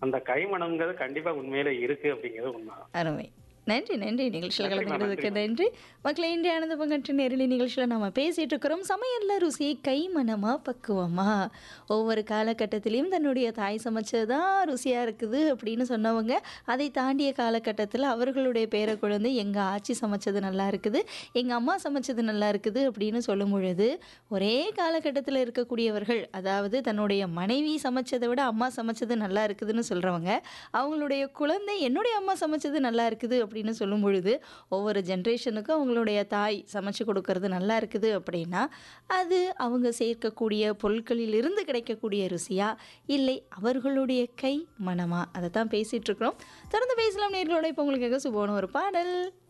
அந்த கைமணம்ங்கிறது கண்டிப்பா உண்மையில இருக்கு அப்படிங்கிறது உண்மை அருமை நன்றி நன்றி நிகழ்ச்சியில் நன்றிம்மா, கலந்துக்கிறதுக்கு நன்றிம்மா. நன்றி மக்களை இன்றைய ஆனந்த பங்கற்ற நேரடி நிகழ்ச்சியில் நம்ம பேசிகிட்டு இருக்கிறோம் சமையல்ல ருசியை கை மனமா பக்குவமா ஒவ்வொரு காலகட்டத்திலையும் தன்னுடைய தாய் சமைச்சது தான் ருசியாக இருக்குது அப்படின்னு சொன்னவங்க அதை தாண்டிய காலகட்டத்தில் அவர்களுடைய பேர குழந்தை எங்கள் ஆச்சி சமைச்சது நல்லா இருக்குது எங்கள் அம்மா சமைச்சது நல்லா இருக்குது அப்படின்னு சொல்லும் பொழுது ஒரே காலகட்டத்தில் இருக்கக்கூடியவர்கள் அதாவது தன்னுடைய மனைவி சமைச்சதை விட அம்மா சமைச்சது நல்லா இருக்குதுன்னு சொல்கிறவங்க அவங்களுடைய குழந்தை என்னுடைய அம்மா சமைச்சது நல்லா இருக்குது அப்படின்னு சொல்லும் பொழுது ஒவ்வொரு ஜென்ரேஷனுக்கும் அவங்களுடைய தாய் சமைச்சு கொடுக்கறது நல்லா இருக்குது அப்படின்னா அது அவங்க சேர்க்கக்கூடிய பொருட்களிலிருந்து கிடைக்கக்கூடிய ருசியா இல்லை அவர்களுடைய கை மனமா அதை தான் பேசிகிட்டு இருக்கிறோம் தொடர்ந்து பேசலாம் நேர்களோட இப்போ உங்களுக்கு சுபோன ஒரு பாடல்